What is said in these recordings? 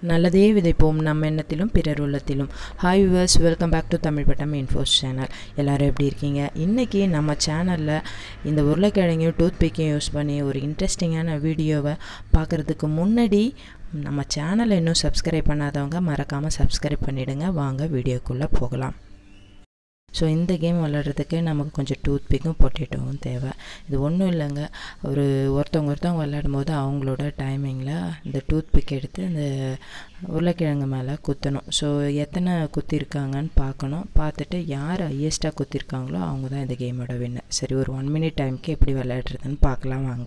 நல்லதே விதைப்போம் நம்ம எண்ணத்திலும் பிறர் உள்ளத்திலும் hi viewers welcome back to Tamil Pattam infos channel எல்லோரும் எப்படி இருக்கீங்க இன்றைக்கி நம்ம சேனலில் இந்த உருளைக்கிழங்கையும் டூத் பிக்கையும் யூஸ் பண்ணி ஒரு இன்ட்ரெஸ்டிங்கான வீடியோவை பார்க்குறதுக்கு முன்னாடி நம்ம சேனலை இன்னும் சப்ஸ்கிரைப் பண்ணாதவங்க மறக்காமல் சப்ஸ்கிரைப் பண்ணிவிடுங்க வாங்க வீடியோக்குள்ளே போகலாம் ஸோ இந்த கேம் விளாட்றதுக்கு நமக்கு கொஞ்சம் டூத் பிக்கும் பொட்டேட்டோவும் தேவை இது ஒன்றும் இல்லைங்க ஒரு ஒருத்தவங்க ஒருத்தவங்க விளையாடும் போது அவங்களோட டைமிங்கில் இந்த டூத் பிக் எடுத்து இந்த உருளைக்கிழங்கு மேலே குத்தணும் ஸோ எத்தனை குத்திருக்காங்கன்னு பார்க்கணும் பார்த்துட்டு யார் ஹையஸ்ட்டாக குத்திருக்காங்களோ அவங்க தான் இந்த கேமோட வின்னர் சரி ஒரு ஒன் மினிட் டைமுக்கு எப்படி விளையாடுறதுன்னு பார்க்கலாம் வாங்க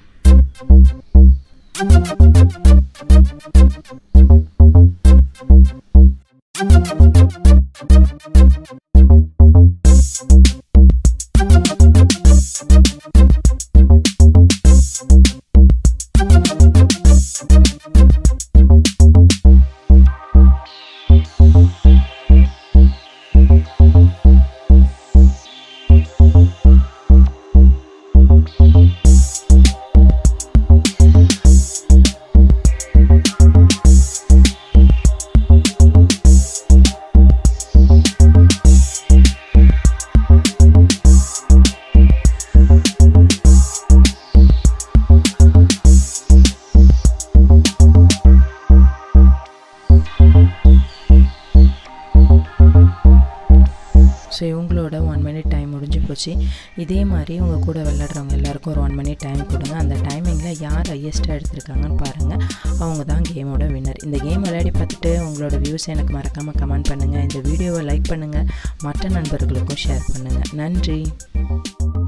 ஸோ இவங்களோட ஒன் மினிட் டைம் முடிஞ்சு போச்சு இதே மாதிரி உங்கள் கூட விளையாடுறவங்க எல்லாருக்கும் ஒரு ஒன் மினிட் டைம் கொடுங்க அந்த டைமிங்கில் யார் ஹையஸ்ட்டாக எடுத்திருக்காங்கன்னு பாருங்கள் அவங்க தான் கேமோட வின்னர் இந்த கேம் விளையாடி பார்த்துட்டு உங்களோட வியூஸ் எனக்கு மறக்காமல் கமெண்ட் பண்ணுங்கள் இந்த வீடியோவை லைக் பண்ணுங்கள் மற்ற நண்பர்களுக்கும் ஷேர் பண்ணுங்கள் நன்றி